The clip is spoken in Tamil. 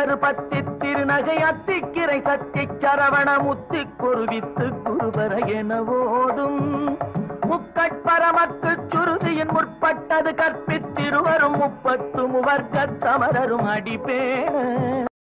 அழகரு பத்தி திருநகை அத்திக்கிரை சத்தி சரவண முத்தி குருவித்து குருபர என ஓடும் முக்கட்பரமக்கு சுருதியின் முற்பட்டது கற்பித்திருவரும் முப்பத்து முவர்க்க சமரரும் அடிப்பேன